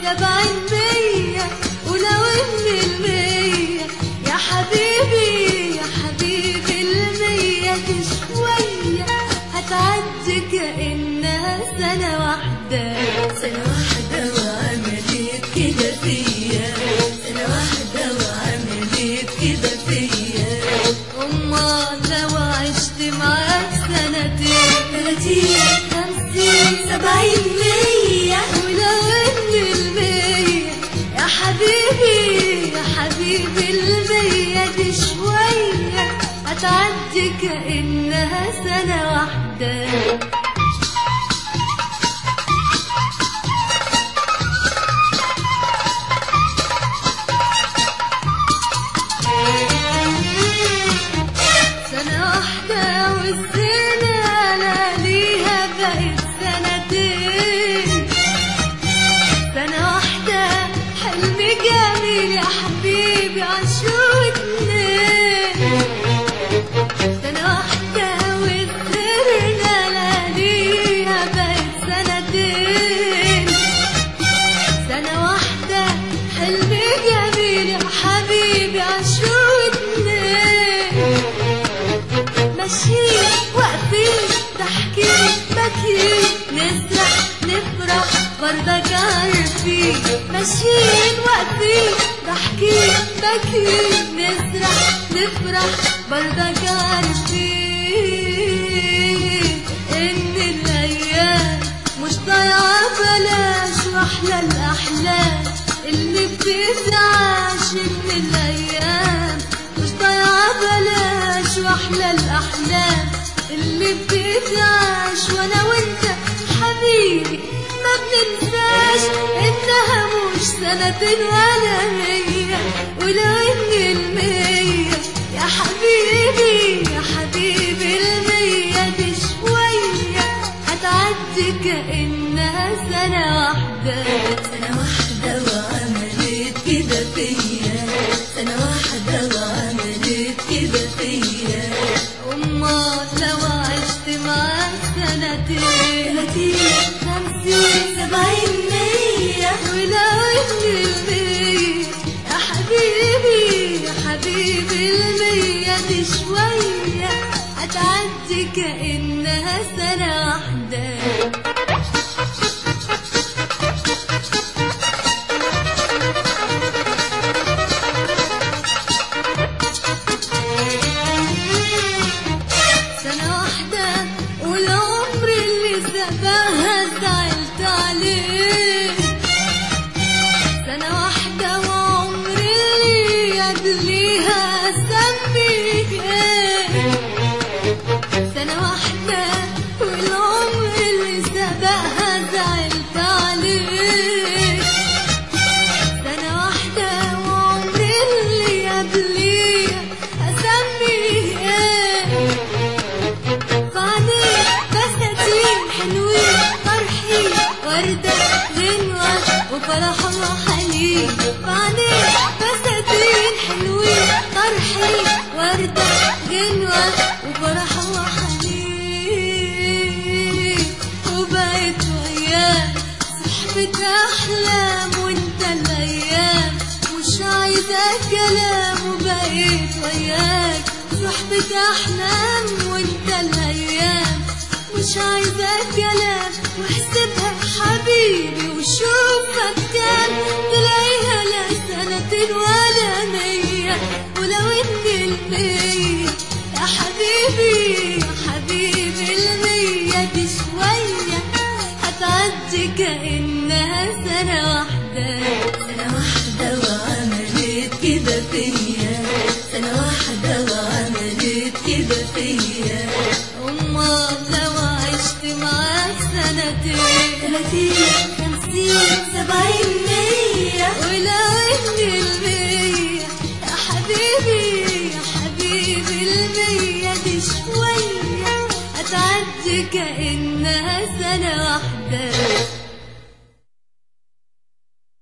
سبعين مية ولو ان المية يا حبيبي يا حبيبي المية دي شوية هتعدي كأنها سنة واحدة سنة واحدة وعملت كده فيا سنة واحدة وعملت كده فيا أمال لو عشت معاك سنتين ثلاثين خمسين سبعين مية ولو ان المية يا حبيبي يا حبيبي المية دي شوية هتعدي كأنها سنة واحدة سنة واحدة والسنة ليها بقت سنتين سنة واحدة حلم جميل يا حبيبي عاشوا اتنين سنة واحدة والسنة ليها بقت سنتين سنة واحدة حلم جميل يا حبيبي عاشوا اتنين ماشيين واقفين ضاحكين باكيين نسرح نفرح برضك عارفين ماشيين واقفين ضاحكين باكيين نسرح نفرح برضك عارفين ان الايام مش ضايعه بلاش واحلى الاحلام اللي بتتعاش ان الايام مش ضايعه بلاش واحلى الاحلام اللي بتتعاش وانا وانت حبيبي ما بننساش انها مش سنتين ولا مية ولو ان المية يا حبيبي يا حبيبي المية دي شوية هتعدي كأنها سنة واحدة سنة واحدة وعملت كده فيا سنة واحدة وعملت كده فيا أمال لو عشت معاك سنتين ثلاثين خمسين سبعين مية ولو ان المية يا حبيبي يا حبيبي المية دي شوية هتعدي كأنها سنة واحدة سنة واحدة والعمر اللي سباها زعلت عليه سنة واحدة وعمر اللي قبليها سميك ايه سنة واحدة والعمر اللي سبقها زعلت عليه سنة واحدة وعمر اللي قبليها أسميه ايه فعني بساتين حلوين فرحي وردة غنوة وفرح وحنين فعني بساتين حلوين فرحي وردة غنوة وفرح وحنين وبقيت وياك صحبة أحلام وانت الأيام مش عايزة كلام وبقيت وياك صحبة أحلام وانت الأيام مش عايزة كلام واحسبها حبيبي وشوفك كام تلاقيها لا سنتين ولا مية ولو ان المية يا حبيبي يا حبيبي المية دي شوية هتعدي كأنها سنة واحدة سنة واحدة وعملت كده فيا سنة واحدة وعملت كده فيا أمال لو عشت معاك سنتين ثلاثين خمسين سبعين مية ولو ان المية يا حبيبي يا حبيبي المية دي شوية هتعدي كأنها سنة واحدة